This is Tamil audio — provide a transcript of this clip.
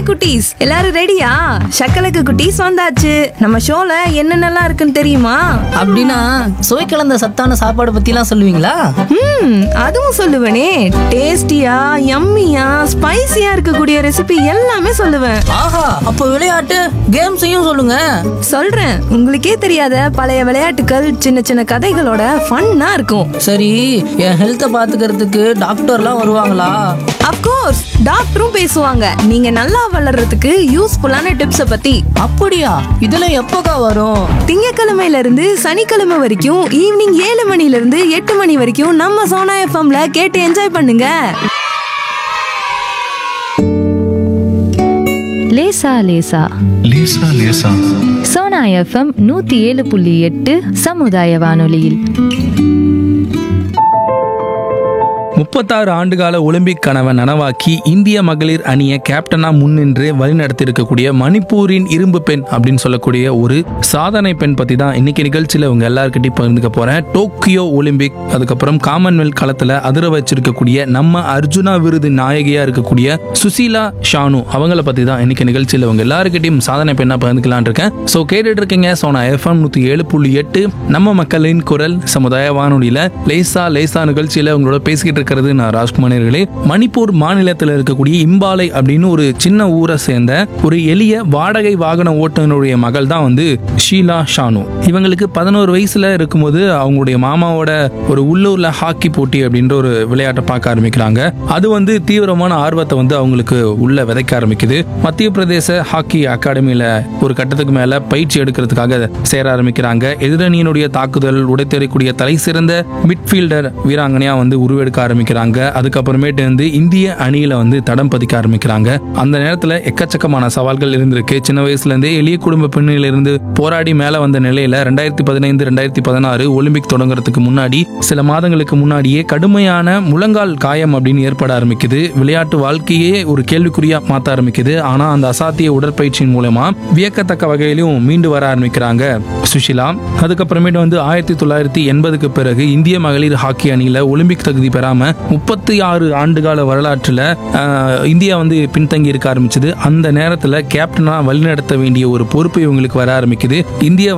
குட்டீஸ் எல்லாரும் ரெடியா சக்கலக்கு குட்டீஸ் வந்தாச்சு நம்ம ஷோல என்னென்னலாம் இருக்குன்னு தெரியுமா அப்படின்னா சுவை கலந்த சத்தான சாப்பாடு பத்திலாம் சொல்லுவீங்களா ம் அதுவும் சொல்லுவேனே டேஸ்டியா யம்மியா ஸ்பைசியா இருக்கக்கூடிய ரெசிபி எல்லாமே சொல்லுவேன் ஆஹா அப்போ விளையாட்டு கேம்ஸையும் சொல்லுங்க சொல்றேன் உங்களுக்கே தெரியாத பழைய விளையாட்டுகள் சின்ன சின்ன கதைகளோட ஃபன்னா இருக்கும் சரி என் ஹெல்த்தை பாத்துக்கிறதுக்கு டாக்டர்லாம் வருவாங்களா அப்கோர்ஸ் டாக்டரும் பேசுவாங்க நீங்க நல்லா வளர்றதுக்கு யூஸ்ஃபுல்லான டிப்ஸ பத்தி அப்படியா இதெல்லாம் எப்போக்கா வரும் திங்கக்கிழமையில இருந்து சனிக்கிழமை வரைக்கும் ஈவினிங் ஏழு மணில இருந்து எட்டு மணி வரைக்கும் நம்ம சோனா எஃப்எம்ல கேட்டு என்ஜாய் பண்ணுங்க லேசா லேசா லேசா லேசா சோனா எஃப்எம் நூத்தி ஏழு புள்ளி எட்டு சமுதாய வானொலியில் முப்பத்தாறு ஆண்டுகால ஒலிம்பிக் கனவை நனவாக்கி இந்திய மகளிர் அணியை கேப்டனா முன்னின்று வழிநடத்தி இருக்கக்கூடிய மணிப்பூரின் இரும்பு பெண் அப்படின்னு சொல்லக்கூடிய ஒரு சாதனை பெண் பத்தி தான் இன்னைக்கு நிகழ்ச்சியில உங்க எல்லாருக்கிட்டையும் பகிர்ந்துக்க போறேன் டோக்கியோ ஒலிம்பிக் அதுக்கப்புறம் காமன்வெல்த் களத்துல அதிர வச்சிருக்கக்கூடிய நம்ம அர்ஜுனா விருது நாயகியா இருக்கக்கூடிய சுசீலா ஷானு அவங்கள பத்தி தான் இன்னைக்கு நிகழ்ச்சியில உங்க எல்லாருக்கிட்டையும் சாதனை பெண்ணா பகிர்ந்துக்கலாம்னு இருக்கேன் ஸோ கேட்டுட்டு இருக்கீங்க சோனா எஃப்எம் நூத்தி ஏழு புள்ளி எட்டு நம்ம மக்களின் குரல் சமுதாய வானொலியில லேசா லேசா நிகழ்ச்சியில உங்களோட பேசிக்கிட்டு இருக்கிறது நான் ராஜ்குமாரர்களே மணிப்பூர் மாநிலத்தில் இருக்கக்கூடிய இம்பாலை அப்படின்னு ஒரு சின்ன ஊரை சேர்ந்த ஒரு எளிய வாடகை வாகன ஓட்டுநருடைய மகள் தான் வந்து ஷீலா ஷானு இவங்களுக்கு பதினோரு வயசுல இருக்கும்போது அவங்களுடைய மாமாவோட ஒரு உள்ளூர்ல ஹாக்கி போட்டி அப்படின்ற ஒரு விளையாட்டை பார்க்க ஆரம்பிக்கிறாங்க அது வந்து தீவிரமான ஆர்வத்தை வந்து அவங்களுக்கு உள்ள விதைக்க ஆரம்பிக்குது மத்திய பிரதேச ஹாக்கி அகாடமியில ஒரு கட்டத்துக்கு மேல பயிற்சி எடுக்கிறதுக்காக சேர ஆரம்பிக்கிறாங்க எதிரணியினுடைய தாக்குதல் உடைத்தெறியக்கூடிய தலை சிறந்த மிட்ஃபீல்டர் வீராங்கனையா வந்து உருவெடுக்க ஆரம்பிக்கிறாங்க அதுக்கப்புறமேட்டு வந்து இந்திய அணியில வந்து தடம் பதிக்க ஆரம்பிக்கிறாங்க அந்த நேரத்துல எக்கச்சக்கமான சவால்கள் இருந்திருக்கு சின்ன வயசுல இருந்தே எளிய குடும்ப பெண்ணில இருந்து போராடி மேல வந்த நிலையில ரெண்டாயிரத்தி பதினைந்து ரெண்டாயிரத்தி பதினாறு ஒலிம்பிக் தொடங்குறதுக்கு முன்னாடி சில மாதங்களுக்கு முன்னாடியே கடுமையான முழங்கால் காயம் அப்படின்னு ஏற்பட ஆரம்பிக்குது விளையாட்டு வாழ்க்கையே ஒரு கேள்விக்குறியா மாத்த ஆரம்பிக்குது ஆனா அந்த அசாத்திய உடற்பயிற்சியின் மூலமா வியக்கத்தக்க வகையிலும் மீண்டு வர ஆரம்பிக்கிறாங்க சுஷிலா அதுக்கப்புறமேட்டு வந்து ஆயிரத்தி தொள்ளாயிரத்தி எண்பதுக்கு பிறகு இந்திய மகளிர் ஹாக்கி அணியில ஒலிம்பிக் தகுதி பெறாம முப்பத்தி ஆறு ஆண்டுகால வரலாற்றுல ஆஹ், இந்தியா வந்து பின்தங்கி இருக்க ஆரம்பிச்சது அந்த நேரத்துல கேப்டனா வழிநடத்த வேண்டிய ஒரு பொறுப்பு இவங்களுக்கு வர ஆரம்பிக்குது இந்திய